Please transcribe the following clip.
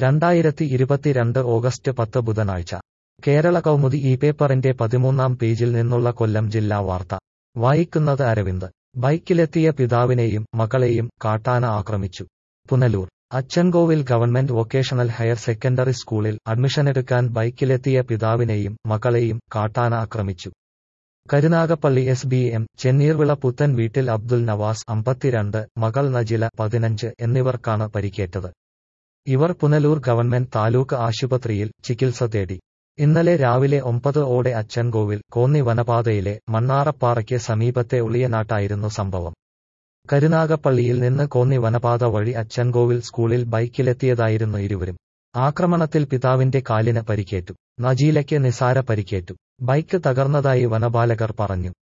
രണ്ടായിരത്തി ഇരുപത്തിരണ്ട് ഓഗസ്റ്റ് പത്ത് ബുധനാഴ്ച കേരള കൗമുദി ഈ പേപ്പറിന്റെ പതിമൂന്നാം പേജിൽ നിന്നുള്ള കൊല്ലം ജില്ലാ വാർത്ത വായിക്കുന്നത് അരവിന്ദ് ബൈക്കിലെത്തിയ പിതാവിനെയും മകളെയും കാട്ടാന ആക്രമിച്ചു Punalur Achankovil government vocational higher secondary സ്കൂളിൽ അഡ്മിഷനെടുക്കാൻ ബൈക്കിലെത്തിയ പിതാവിനെയും മകളെയും കാട്ടാന ആക്രമിച്ചു Karunagappally S B M Chenneervila പുത്തൻ വീട്ടിൽ അബ്ദുൽ നവാസ് അമ്പത്തിരണ്ട് മകൾ നജില പതിനഞ്ച് എന്നിവർക്കാണ് പരിക്കേറ്റത് ഇവർ പുനലൂർ ഗവൺമെന്റ് താലൂക്ക് ആശുപത്രിയിൽ ചികിത്സ തേടി ഇന്നലെ രാവിലെ ഒമ്പത് ഓടെ അച്ചൻകോവിൽ കോന്നി വനപാതയിലെ മണ്ണാറപ്പാറയ്ക്ക് സമീപത്തെ ഉളിയനാട്ടായിരുന്നു സംഭവം കരുനാഗപ്പള്ളിയിൽ നിന്ന് കോന്നി വനപാത വഴി അച്ചൻകോവിൽ സ്കൂളിൽ ബൈക്കിലെത്തിയതായിരുന്നു ഇരുവരും ആക്രമണത്തിൽ പിതാവിന്റെ കാലിന് പരിക്കേറ്റു നജീലയ്ക്ക് നിസാര പരിക്കേറ്റു ബൈക്ക് തകർന്നതായി വനപാലകർ പറഞ്ഞു